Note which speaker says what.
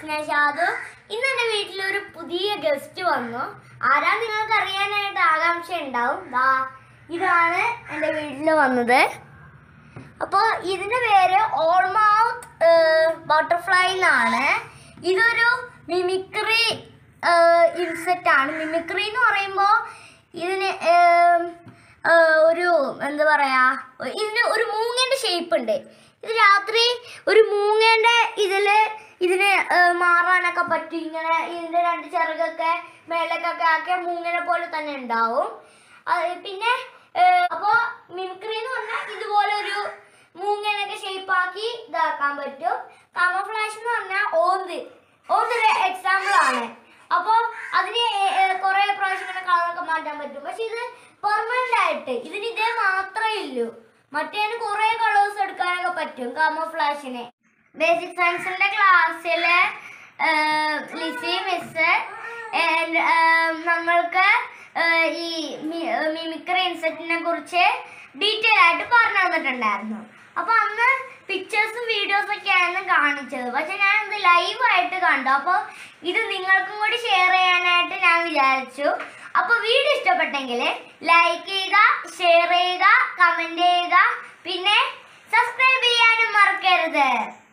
Speaker 1: ഞാൻ ഷാദു ഇന്ന് എൻ്റെ വീട്ടിൽ ഒരു പുതിയ ഗസ്റ്റ് വന്നു ആരാ നിങ്ങൾക്ക് അറിയാനായിട്ട് ആകാംക്ഷ ഉണ്ടാവും ദാ ഇതാണ് എൻ്റെ വീട്ടിൽ വന്നത് അപ്പോൾ ഇതിൻ്റെ പേര് ഓൾമൗത്ത് ബട്ടർഫ്ലൈ എന്നാണ് ഇതൊരു മിമിക്രി ഇൻസെക്റ്റ് ആണ് മിമിക്രി എന്ന് പറയുമ്പോൾ ഇതിന് ഏം, ഏ, ഒരു എന്താ പറയാ ഇതിന് ഒരു മൂങ്ങേൻ്റെ ഷേപ്പ് ഉണ്ട് ഇത് രാത്രി ഒരു മൂങ്ങേൻ്റെ ഇതിൽ ഇതിന് ഏ, മാറാനൊക്കെ പറ്റും ഇങ്ങനെ ഇതിൻ്റെ രണ്ട് ചിറകൊക്കെ മേലേക്കൊക്കെ ആക്കിയ മൂങ്ങനെ പോലെ തന്നെ ഉണ്ടാവും അത് പിന്നെ അപ്പോൾ മിമിക്രി എന്ന് പറഞ്ഞാൽ ഇതുപോലെ ഒരു മൂങ്ങനൊക്കെ ഷേപ്പ് ആക്കി ഇതാക്കാൻ പറ്റും കാമഫ്ലാഷ് എന്ന് പറഞ്ഞാൽ ഓന്ത് ഓന്തൊരു എക്സാമ്പിൾ ആണ് അപ്പോൾ അതിന് കുറേ പ്രാവശ്യം ഇങ്ങനെ കളറൊക്കെ മാറ്റാൻ പറ്റും പക്ഷെ ഇത് പെർമനന്റ് ആയിട്ട് ഇതിന് ഇതേ മാത്രമേ ഉള്ളൂ മറ്റേന് കുറേ കളേഴ്സ് എടുക്കാനൊക്കെ പറ്റും കാമഫ്ലാഷിന് ബേസിക് സയൻസിന്റെ ക്ലാസ്സില് ലിസി മിസ് നമ്മൾക്ക് ഏഹ്, ഈ മിമിക്രി ഇൻസെക്റ്റിനെ കുറിച്ച് ഡീറ്റെയിൽ ആയിട്ട് പറഞ്ഞു തന്നിട്ടുണ്ടായിരുന്നു അപ്പൊ അന്ന് പിക്ചേഴ്സും വീഡിയോസും ഒക്കെയാണ് കാണിച്ചത് പക്ഷെ ഞാൻ ഇത് ലൈവായിട്ട് കണ്ടു അപ്പോൾ ഇത് നിങ്ങൾക്കും കൂടി ഷെയർ ചെയ്യാനായിട്ട് ഞാൻ വിചാരിച്ചു അപ്പോൾ വീഡിയോ ഇഷ്ടപ്പെട്ടെങ്കിൽ ലൈക്ക് ചെയ്യുക ഷെയർ ചെയ്യുക കമൻറ്റ് ചെയ്യുക പിന്നെ സബ്സ്ക്രൈബ് ചെയ്യാനും മറക്കരുത്